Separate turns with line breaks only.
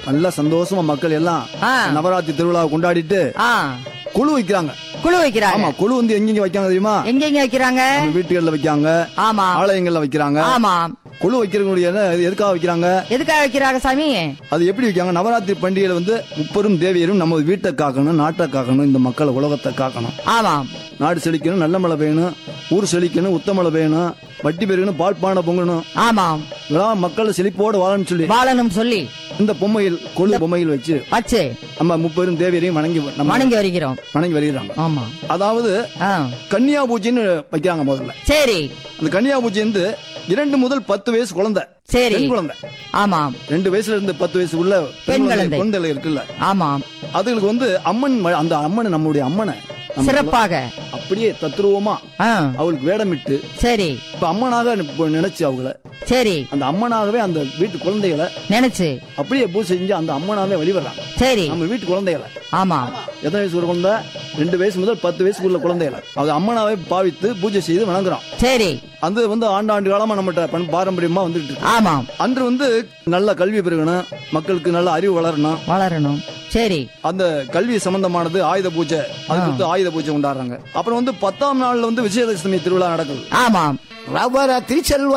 நல்லா சந்தோஷமா மக்கள் எல்லாம்
ஆ.
நவராத்திரி திருவிழாவை கொண்டாடிட்டு
ஆ
குழு வைக்கிறாங்க
குழு வைக்கிறாங்க
ஆமா குழு வந்து எங்கெங்க வைக்காங்க தெரியுமா
எங்கெங்க வைக்கிறாங்க
நம்ம வீட்டுகள்ல வைக்காங்க
ஆமா
ஆலயங்கள்ல வைக்கிறாங்க
ஆமா
குழு வைக்கிறவங்களுடைய இது எதுக்காக வைக்கிறாங்க
எதுக்காக வைக்கிறாங்க சாமி
அது எப்படி வைக்காங்க நவராத்திரி பண்டிகையில வந்து முப்பெரும் தேவியரும் நம்ம வீட்டை காக்கணும் நாட்டை காக்கணும் இந்த மக்கள் உலகத்தை காக்கணும்
ஆமா
நாடு செழிக்கணும் நல்ல மழை பெய்யணும் ஊர் செழிக்கணும் உத்த மழை பெய்யணும் வட்டி பெருகணும் பால் பானை பொங்கணும்
ஆமா
இதெல்லாம் மக்கள் செழிப்போடு வாழணும்னு சொல்லி
வாழணும் சொல்லி
இந்த பொம்மையில் கொழு பொம்மையில் வச்சு
வச்சு
நம்ம முப்பெரும் தேவியரையும் வணங்கி நம்ம
வணங்கி வருகிறோம்
வணங்கி வருகிறாங்க
ஆமா
அதாவது
ஆ
கன்னியா பூஜைன்னு வைக்கிறாங்க முதல்ல
சரி
அந்த கன்னியா பூஜை வந்து இரண்டு முதல் பத்து வயசு குழந்தை
சரி
பெண் குழந்தை
ஆமா
ரெண்டு வயசுல இருந்து பத்து வயசு உள்ள
பெண் குழந்தை.
குழந்தை இருக்குல்ல
ஆமா
அதுகளுக்கு வந்து அம்மன் ம- அந்த அம்மனை நம்முடைய அம்மனை நம்ம
சிறப்பாக
அப்படியே தத்ரூபமா
ஆ
அவளுக்கு வேடமிட்டு
சரி
இப்ப அம்மனாக இப்ப நினைச்சு அவங்கள
சரி
அந்த அம்மனாகவே அந்த வீட்டு குழந்தைகளை
நினைச்சு
அப்படியே பூஜை செஞ்சு அந்த அம்மனாவே வழிபடுறாங்க
சரி
நம்ம வீட்டு குழந்தைகளை
ஆமா
எத்தனை வயசு ஒரு குழந்தை ரெண்டு வயசு முதல் பத்து வயசுக்குள்ள குழந்தைகளை அது அம்மனாவே பாவித்து பூஜை செய்து வணங்குறோம்
சரி
அது வந்து ஆண்டாண்டு காலமா நம்மகிட்ட பண் பாரம்பரியமா வந்துட்டு இருக்கு
ஆமா
அன்று வந்து நல்ல கல்வி பெருகணும் மக்களுக்கு நல்ல அறிவு வளரணும்
வளரணும் சரி
அந்த கல்வி சம்பந்தமானது ஆயுத பூஜை அதுக்கு வந்து ஆயுத பூஜை கொண்டாடுறாங்க அப்புறம் வந்து பத்தாம் நாள்ல வந்து விஜயதசமி திருவிழா நடக்குது
ஆமா
நவராத்திரி செல்வ